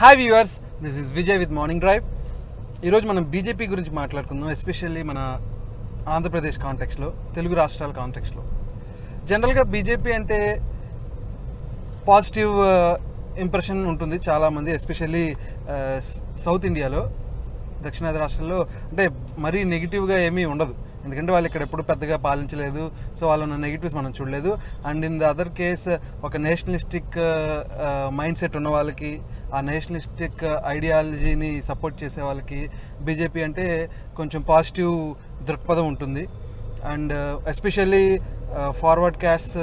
Hi viewers this is Vijay with morning drive ఈరోజు మనం BJP గురించి మాట్లాడుకుందాం ఎస్పెషల్లీ మన ఆంధ్రప్రదేశ్ కాంటెక్స్లో తెలుగు రాష్ట్రాల కాంటెక్స్లో జనరల్గా బీజేపీ అంటే పాజిటివ్ ఇంప్రెషన్ ఉంటుంది చాలామంది ఎస్పెషల్లీ సౌత్ ఇండియాలో దక్షిణాది రాష్ట్రాల్లో అంటే మరీ నెగిటివ్గా ఏమీ ఉండదు ఎందుకంటే వాళ్ళు ఇక్కడ ఎప్పుడు పెద్దగా పాలించలేదు సో వాళ్ళు ఉన్న నెగిటివ్స్ మనం చూడలేదు and in the other case ఒక నేషనలిస్టిక్ మైండ్ సెట్ ఉన్న వాళ్ళకి ఆ నేషనలిస్టిక్ ఐడియాలజీని సపోర్ట్ చేసే వాళ్ళకి బీజేపీ అంటే కొంచెం పాజిటివ్ దృక్పథం ఉంటుంది and especially forward caste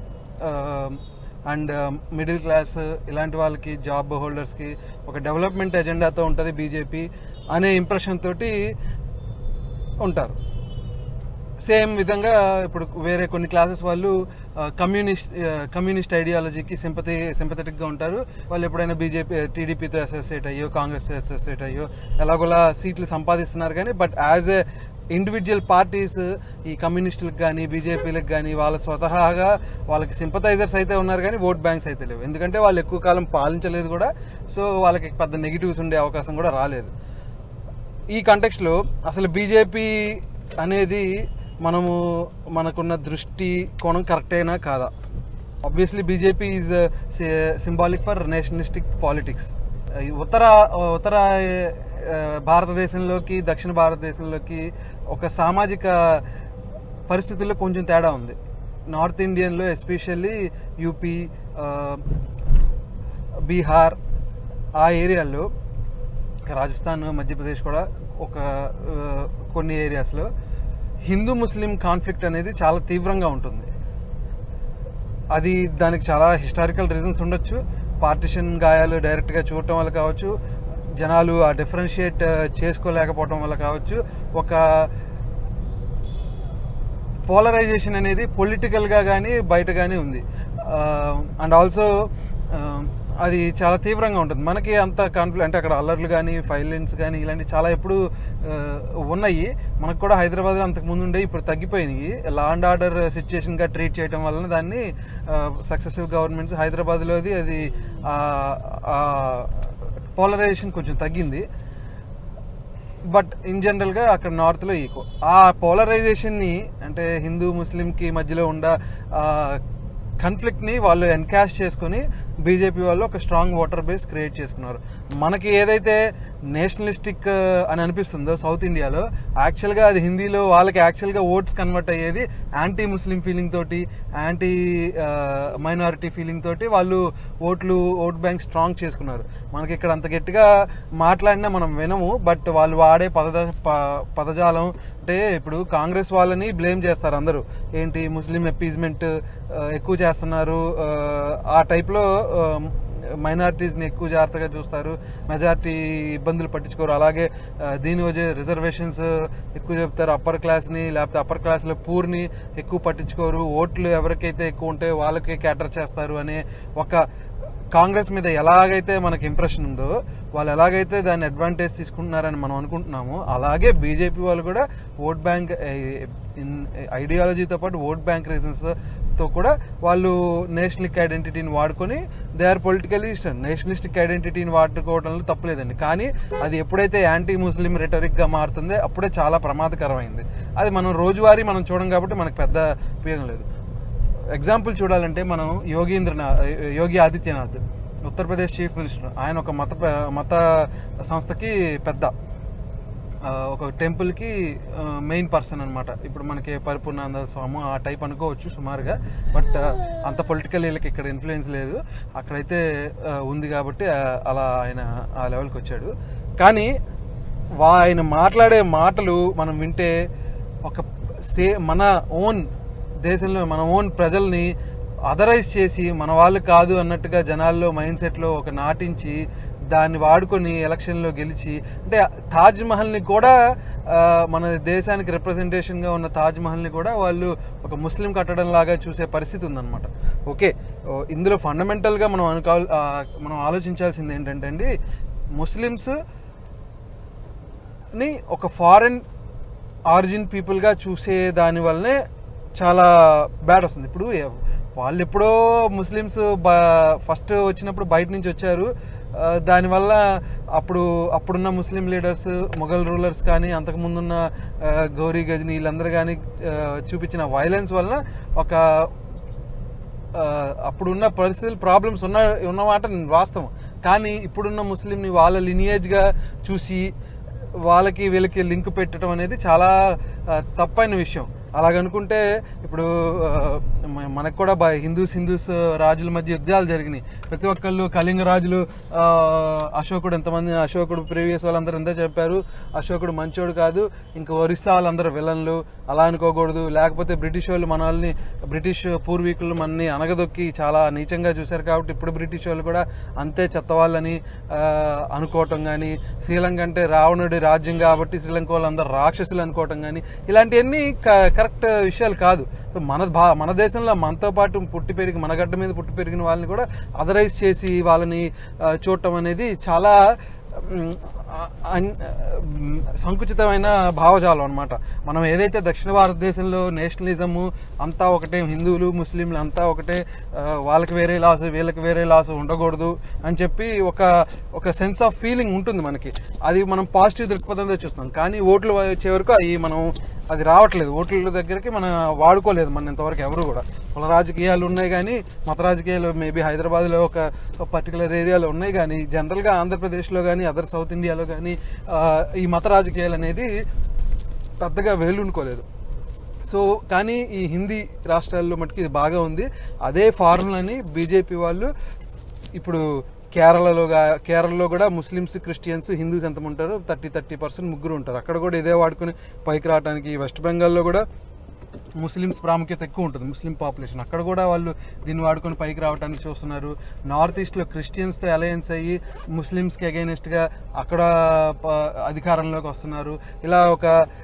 and middle class ఇలాంటి వాళ్ళకి జాబ్ హోల్డర్స్కి ఒక డెవలప్మెంట్ ఎజెండాతో ఉంటుంది బీజేపీ అనే ఇంప్రెషన్ తోటి ఉంటారు సేమ్ విధంగా ఇప్పుడు వేరే కొన్ని క్లాసెస్ వాళ్ళు కమ్యూనిస్ట్ కమ్యూనిస్ట్ ఐడియాలజీకి సింపతి సింపథెటిక్గా ఉంటారు వాళ్ళు ఎప్పుడైనా బీజేపీ టీడీపీతో అసోసియేట్ అయ్యో కాంగ్రెస్ అసోసియేట్ అయ్యో ఎలాగోలా సీట్లు సంపాదిస్తున్నారు కానీ but as a individual parties ఈ కమ్యూనిస్టులకు కానీ బీజేపీలకు కానీ వాళ్ళ స్వతహాగా వాళ్ళకి సింపథైజర్స్ అయితే ఉన్నారు కానీ ఓట్ బ్యాంక్స్ అయితే లేవు ఎందుకంటే వాళ్ళు ఎక్కువ కాలం పాలించలేదు కూడా సో వాళ్ళకి పెద్ద నెగిటివ్స్ ఉండే అవకాశం కూడా రాలేదు ఈ కంటెక్స్లో అసలు బీజేపీ అనేది మనము మనకున్న దృష్టి కోణం కరెక్టేనా కాదా obviously BJP is symbolic for nationalistic politics ఉత్తర ఉత్తర భారతదేశంలోకి దక్షిణ భారతదేశంలోకి ఒక సామాజిక పరిస్థితుల్లో కొంచెం తేడా ఉంది నార్త్ ఇండియన్లో ఎస్పెషల్లీ యూపీ బీహార్ ఆ ఏరియాల్లో రాజస్థాన్ మధ్యప్రదేశ్ కూడా ఒక కొన్ని ఏరియాస్లో హిందూ ముస్లిం కాన్ఫ్లిక్ట్ అనేది చాలా తీవ్రంగా ఉంటుంది అది దానికి చాలా హిస్టారికల్ రీజన్స్ ఉండొచ్చు పార్టిషన్ గాయాలు డైరెక్ట్గా చూడటం వల్ల కావచ్చు జనాలు ఆ డిఫరెన్షియేట్ చేసుకోలేకపోవడం వల్ల కావచ్చు ఒక పోలరైజేషన్ అనేది పొలిటికల్గా కానీ బయట కానీ ఉంది అండ్ ఆల్సో అది చాలా తీవ్రంగా ఉంటుంది మనకి అంత కాన్ఫ్లిక్ట్ అంటే అక్కడ అల్లర్లు కానీ ఫైలెన్స్ కానీ ఇలాంటి చాలా ఎప్పుడు ఉన్నాయి మనకు కూడా హైదరాబాద్లో అంతకు ముందు ఉండే ఇప్పుడు తగ్గిపోయినాయి లా అండ్ ఆర్డర్ సిచ్యుయేషన్గా ట్రీట్ చేయడం వలన దాన్ని సక్సెసివ్ గవర్నమెంట్స్ హైదరాబాద్లోది అది పోలరైజేషన్ కొంచెం తగ్గింది బట్ ఇన్ జనరల్గా అక్కడ నార్త్లో ఈకో ఆ పోలరైజేషన్ని అంటే హిందూ ముస్లింకి మధ్యలో ఉండ కన్ఫ్లిక్ట్ని వాళ్ళు ఎన్కాష్ చేసుకుని బీజేపీ వాళ్ళు ఒక స్ట్రాంగ్ ఓటర్ బేస్ క్రియేట్ చేసుకున్నారు మనకి ఏదైతే నేషనలిస్టిక్ అని అనిపిస్తుందో సౌత్ ఇండియాలో యాక్చువల్గా అది హిందీలో వాళ్ళకి యాక్చువల్గా ఓట్స్ కన్వర్ట్ అయ్యేది యాంటీ ముస్లిం ఫీలింగ్ తోటి యాంటీ మైనారిటీ ఫీలింగ్ తోటి వాళ్ళు ఓట్లు ఓట్ బ్యాంక్ స్ట్రాంగ్ చేసుకున్నారు మనకి ఇక్కడ అంత గట్టిగా మాట్లాడినా మనం వినము బట్ వాళ్ళు వాడే పద పదజాలం అంటే ఇప్పుడు కాంగ్రెస్ వాళ్ళని బ్లేమ్ చేస్తారు అందరూ ఏంటి ముస్లిం అపీజ్మెంట్ ఎక్కువ చేస్తున్నారు ఆ టైప్లో మైనారిటీస్ని ఎక్కువ జాగ్రత్తగా చూస్తారు మెజారిటీ ఇబ్బందులు పట్టించుకోరు అలాగే దీని వచ్చే రిజర్వేషన్స్ ఎక్కువ చెప్తారు అప్పర్ క్లాస్ని లేకపోతే అప్పర్ క్లాస్లో పూర్ని ఎక్కువ పట్టించుకోరు ఓట్లు ఎవరికైతే ఎక్కువ ఉంటే వాళ్ళకే క్యాటర్ చేస్తారు అనే ఒక కాంగ్రెస్ మీద ఎలాగైతే మనకి ఇంప్రెషన్ ఉందో వాళ్ళు ఎలాగైతే దాన్ని అడ్వాంటేజ్ తీసుకుంటున్నారని మనం అనుకుంటున్నాము అలాగే బీజేపీ వాళ్ళు కూడా ఓట్ బ్యాంక్ ఐడియాలజీతో పాటు ఓట్ బ్యాంక్ రీజన్స్తో కూడా వాళ్ళు నేషనలిక్ ఐడెంటిటీని వాడుకొని దే ఆర్ పొలిటికలీ నేషనలిస్టిక్ ఐడెంటిటీని వాడుకోవడంలో తప్పలేదండి కానీ అది ఎప్పుడైతే యాంటీ ముస్లిం రిటరిక్గా మారుతుందో అప్పుడే చాలా ప్రమాదకరమైంది అది మనం రోజువారీ మనం చూడం కాబట్టి మనకు పెద్ద ఉపయోగం లేదు ఎగ్జాంపుల్ చూడాలంటే మనం యోగీంద్రనాథ్ యోగి ఆదిత్యనాథ్ ఉత్తరప్రదేశ్ చీఫ్ మినిస్టర్ ఆయన ఒక మత మత సంస్థకి పెద్ద ఒక టెంపుల్కి మెయిన్ పర్సన్ అనమాట ఇప్పుడు మనకి పరిపూర్ణానంద స్వామి ఆ టైప్ అనుకోవచ్చు సుమారుగా బట్ అంత పొలిటికల్ వీళ్ళకి ఇక్కడ ఇన్ఫ్లుయెన్స్ లేదు అక్కడైతే ఉంది కాబట్టి అలా ఆయన ఆ లెవెల్కి వచ్చాడు కానీ వా ఆయన మాట్లాడే మాటలు మనం వింటే ఒక సే మన ఓన్ దేశంలో మన ఓన్ ప్రజల్ని అదరైజ్ చేసి మన వాళ్ళు కాదు అన్నట్టుగా జనాల్లో మైండ్ సెట్లో ఒక నాటించి దాన్ని వాడుకొని ఎలక్షన్లో గెలిచి అంటే తాజ్ మహల్ని కూడా మన దేశానికి రిప్రజెంటేషన్గా ఉన్న తాజ్ మహల్ని కూడా వాళ్ళు ఒక ముస్లిం కట్టడం లాగా చూసే పరిస్థితి ఉందన్నమాట ఓకే ఇందులో ఫండమెంటల్గా మనం అనుకో మనం ఆలోచించాల్సింది ఏంటంటే అండి ముస్లిమ్స్ ని ఒక ఫారెన్ ఆరిజిన్ పీపుల్గా చూసే దాని వల్లనే చాలా బ్యాడ్ వస్తుంది ఇప్పుడు ఎవ్- వాళ్ళు ఎప్పుడో ముస్లిమ్స్ ఫస్ట్ వచ్చినప్పుడు బయట నుంచి వచ్చారు ఆ, దానివల్ల అప్పుడు అప్పుడున్న ముస్లిం లీడర్స్ మొఘల్ రూలర్స్ కానీ అంతకుముందున్న ఆ, గౌరీ గజని వీళ్ళందరూ కానీ ఆ, చూపించిన వైలెన్స్ వలన ఒక ఆ, అప్పుడున్న పరిస్థితులు ప్రాబ్లమ్స్ ఉన్న ఉన్నమాట వాస్తవం కానీ ఇప్పుడున్న ముస్లింని వాళ్ళ లినియేజ్గా చూసి వాళ్ళకి వీళ్ళకి లింక్ పెట్టడం అనేది చాలా ఆ, తప్పైన విషయం అలాగనుకుంటే ఇప్పుడు ఆ, మ- మనకు కూడా బా- హిందూస్ హిందూస్ రాజుల మధ్య యుద్ధాలు జరిగినాయి ప్రతి ఒక్కళ్ళు కళింగ రాజులు ఆ, అశోకుడు ఎంతమంది అశోకుడు ప్రీవియస్ వాళ్ళందరూ ఎంతో చెప్పారు అశోకుడు మంచోడు కాదు ఇంకా ఒరిస్సా వాళ్ళందరూ విలన్లు అలా అనుకోకూడదు లేకపోతే బ్రిటిష్ వాళ్ళు మన వాళ్ళని బ్రిటిష్ పూర్వీకులు మనని అనగదొక్కి చాలా నీచంగా చూశారు కాబట్టి ఇప్పుడు బ్రిటిష్ వాళ్ళు కూడా అంతే చెత్త వాళ్ళని ఆ, అనుకోవటం కానీ శ్రీలంక అంటే రావణుడి రాజ్యం కాబట్టి శ్రీలంక వాళ్ళందరూ రాక్షసులు అనుకోవటం కానీ ఇలాంటివన్నీ క- కరెక్ట్ విషయాలు కాదు సో మన భా మన దేశంలో మనతో పాటు పుట్టి పెరిగి మన గడ్డ మీద పుట్టి పెరిగిన వాళ్ళని కూడా అదరైజ్ చేసి వాళ్ళని ఆ, చూడటం అనేది చాలా మ్, అన్- మ్, సంకుచితమైన భావజాలం అనమాట మనం ఏదైతే దక్షిణ భారతదేశంలో నేషనలిజము అంతా ఒకటే హిందువులు ముస్లింలు అంతా ఒకటే ఆ, వాళ్ళకి వేరే లాస్ వీళ్ళకి వేరే లాస్ ఉండకూడదు అని చెప్పి ఒక ఒక సెన్స్ ఆఫ్ ఫీలింగ్ ఉంటుంది మనకి అది మనం పాజిటివ్ దృక్పథంతో చూస్తాం కానీ ఓట్లు వచ్చే వరకు అవి మనం అది రావట్లేదు ఓట్ల దగ్గరికి మనం వాడుకోలేదు మన ఇంతవరకు ఎవరు కూడా కుల రాజకీయాలు ఉన్నాయి కానీ మత రాజకీయాలు మేబీ హైదరాబాద్లో ఒక పర్టికులర్ ఏరియాలో ఉన్నాయి కానీ జనరల్గా ఆంధ్రప్రదేశ్లో కానీ అదర్ సౌత్ ఇండియాలో కానీ ఈ మత రాజకీయాలు అనేది పెద్దగా వేలునుకోలేదు సో కానీ ఈ హిందీ రాష్ట్రాల్లో మటుకు ఇది బాగా ఉంది అదే ఫార్ములాని బీజేపీ వాళ్ళు ఇప్పుడు కేరళలో గా- కేరళలో కూడా ముస్లిమ్స్ క్రిస్టియన్స్ హిందూస్ ఎంత ఉంటారు థర్టీ థర్టీ పర్సెంట్ ముగ్గురు ఉంటారు అక్కడ కూడా ఇదే వాడుకుని పైకి రావడానికి వెస్ట్ బెంగాల్లో కూడా ముస్లిమ్స్ ప్రాముఖ్యత ఎక్కువ ఉంటుంది ముస్లిం పాపులేషన్ అక్కడ కూడా వాళ్ళు దీన్ని వాడుకొని పైకి రావడానికి చూస్తున్నారు నార్త్ ఈస్ట్లో క్రిస్టియన్స్తో అలయన్స్ అయ్యి ముస్లిమ్స్కి అగైనెస్ట్గా అక్కడ ప- అధికారంలోకి వస్తున్నారు ఇలా ఒక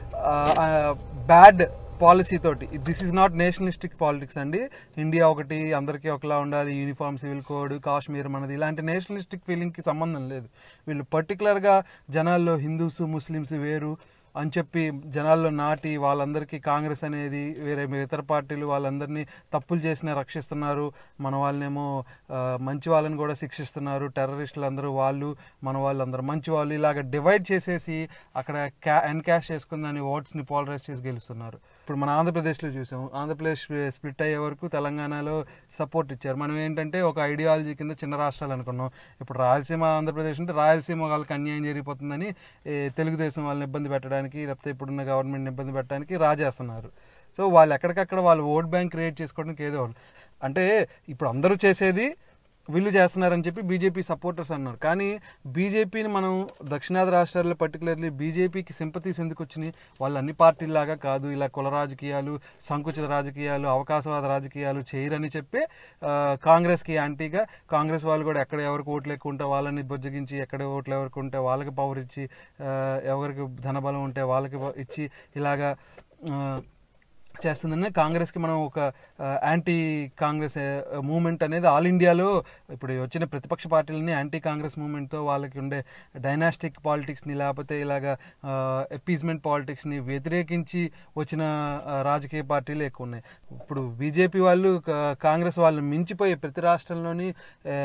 బ్యాడ్ పాలసీ తోటి this is not nationalistic politics అండి ఇండియా ఒకటి అందరికీ ఒకలా ఉండాలి యూనిఫామ్ సివిల్ కోడ్ కాశ్మీర్ మనది ఇలాంటి నేషనలిస్టిక్ ఫీలింగ్కి సంబంధం లేదు వీళ్ళు పర్టికులర్గా జనాల్లో హిందూస్ ముస్లిమ్స్ వేరు అని చెప్పి జనాల్లో నాటి వాళ్ళందరికీ కాంగ్రెస్ అనేది వేరే ఇతర పార్టీలు వాళ్ళందరినీ తప్పులు చేసిన రక్షిస్తున్నారు మన వాళ్ళనేమో ఆ, మంచి వాళ్ళని కూడా శిక్షిస్తున్నారు టెర్రరిస్టులు అందరూ వాళ్ళు మన వాళ్ళందరూ మంచి వాళ్ళు ఇలాగ డివైడ్ చేసేసి అక్కడ క్యా ఎన్కాష్ చేసుకుని దాని ఓట్స్ని పోలరైజ్ చేసి గెలుస్తున్నారు ఇప్పుడు మన ఆంధ్రప్రదేశ్లో చూసాం ఆంధ్రప్రదేశ్ స్ప్లిట్ అయ్యే వరకు తెలంగాణలో సపోర్ట్ ఇచ్చారు మనం ఏంటంటే ఒక ఐడియాలజీ కింద చిన్న రాష్ట్రాలు అనుకున్నాం ఇప్పుడు రాయలసీమ ఆంధ్రప్రదేశ్ అంటే రాయలసీమ వాళ్ళకి అన్యాయం జరిగిపోతుందని ఏ, తెలుగుదేశం వాళ్ళని ఇబ్బంది పెట్టడానికి లేకపోతే ఇప్పుడున్న గవర్నమెంట్ని ఇబ్బంది పెట్టడానికి రాజేస్తున్నారు సో వాళ్ళు ఎక్కడికక్కడ వాళ్ళు ఓట్ బ్యాంక్ క్రియేట్ చేసుకోవడానికి ఏదో ఒకటి. అంటే ఇప్పుడు అందరూ చేసేది వీళ్ళు చేస్తున్నారని చెప్పి బీజేపీ సపోర్టర్స్ అన్నారు కానీ బీజేపీని మనం దక్షిణాది రాష్ట్రాల్లో పర్టికులర్లీ బీజేపీకి సింపతీస్ ఎందుకు వచ్చినాయి వాళ్ళు అన్ని పార్టీలాగా కాదు ఇలా కుల రాజకీయాలు సంకుచిత రాజకీయాలు అవకాశవాద రాజకీయాలు చేయరని చెప్పి ఆ, కాంగ్రెస్కి యాంటీగా కాంగ్రెస్ వాళ్ళు కూడా ఎక్కడ ఎవరికి ఓట్లు ఎక్కువ ఉంటే వాళ్ళని బుజ్జగించి ఎక్కడ ఓట్లు ఎవరికి ఉంటే వాళ్ళకి పవర్ ఇచ్చి ఆ, ఎవరికి ధనబలం ఉంటే వాళ్ళకి ఇచ్చి ఇలాగా ఆ, చేస్తుందని కాంగ్రెస్కి మనం ఒక ఆ, యాంటీ కాంగ్రెస్ ఆ, మూవ్మెంట్ అనేది ఆల్ ఇండియాలో ఇప్పుడు వచ్చిన ప్రతిపక్ష పార్టీలని యాంటీ కాంగ్రెస్ మూవ్మెంట్తో వాళ్ళకి ఉండే డైనాస్టిక్ పాలిటిక్స్ని లేకపోతే ఇలాగా ఎపీజ్మెంట్ పాలిటిక్స్ని వ్యతిరేకించి వచ్చిన ఆ, రాజకీయ పార్టీలు ఎక్కువ ఉన్నాయి ఇప్పుడు బీజేపీ వాళ్ళు కా- కాంగ్రెస్ వాళ్ళు మించిపోయి ప్రతి రాష్ట్రంలోని ఆ,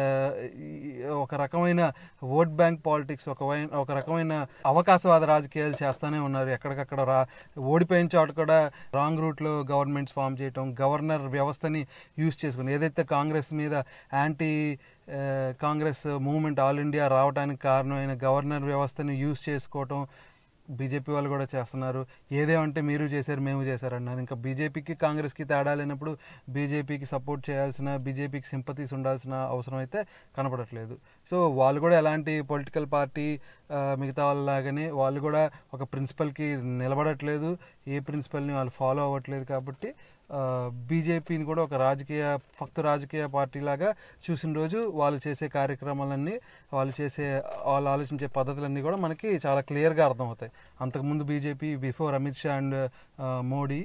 ఈ ఒక రకమైన ఓట్ బ్యాంక్ పాలిటిక్స్ ఒక వై- ఒక రకమైన అవకాశవాద రాజకీయాలు చేస్తానే ఉన్నారు ఎక్కడికక్కడ రా ఓడిపోయిన చోట కూడా రాంగ్ రూట్లో గవర్నమెంట్స్ ఫామ్ చేయటం గవర్నర్ వ్యవస్థని యూజ్ చేసుకుని ఏదైతే కాంగ్రెస్ మీద యాంటీ ఆ, కాంగ్రెస్ మూవ్మెంట్ ఆల్ ఇండియా రావడానికి కారణమైన గవర్నర్ వ్యవస్థని యూజ్ చేసుకోవటం బీజేపీ వాళ్ళు కూడా చేస్తున్నారు ఏదేమంటే మీరు చేశారు మేము చేశారు అన్నారు ఇంకా బీజేపీకి కాంగ్రెస్కి తేడా లేనప్పుడు బీజేపీకి సపోర్ట్ చేయాల్సిన బీజేపీకి సింపతీస్ ఉండాల్సిన అవసరం అయితే కనపడట్లేదు సో వాళ్ళు కూడా ఎలాంటి పొలిటికల్ పార్టీ ఆ, మిగతా వాళ్ళలాగానే వాళ్ళు కూడా ఒక ప్రిన్సిపల్కి నిలబడట్లేదు ఏ ప్రిన్సిపల్ని వాళ్ళు ఫాలో అవ్వట్లేదు కాబట్టి బీజేపీని కూడా ఒక రాజకీయ ఫక్తు రాజకీయ పార్టీ లాగా చూసిన రోజు వాళ్ళు చేసే కార్యక్రమాలన్నీ వాళ్ళు చేసే వాళ్ళు ఆలోచించే పద్ధతులన్నీ కూడా మనకి చాలా క్లియర్గా అర్థమవుతాయి అంతకుముందు BJP before Amit Shah and Modi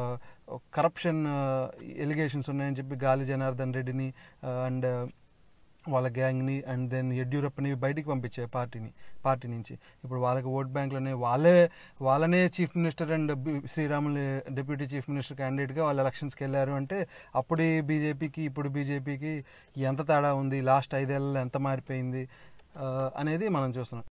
corruption allegations ఉన్నాయని చెప్పి గాలి జనార్దన్ రెడ్డిని అండ్ వాళ్ళ గ్యాంగ్ని అండ్ దెన్ యడ్యూరప్పని బయటికి పంపించే పార్టీని పార్టీ నుంచి ఇప్పుడు వాళ్ళకి ఓట్ బ్యాంక్లోనే వాళ్ళే వాళ్ళనే chief minister and Sriramulu deputy chief minister క్యాండిడేట్గా వాళ్ళు ఎలక్షన్స్కి వెళ్ళారు అంటే అప్పుడు బీజేపీకి ఇప్పుడు బీజేపీకి ఎంత తేడా ఉంది లాస్ట్ ఐదేళ్లలో ఎంత మారిపోయింది ఆ, అనేది మనం చూస్తున్నాం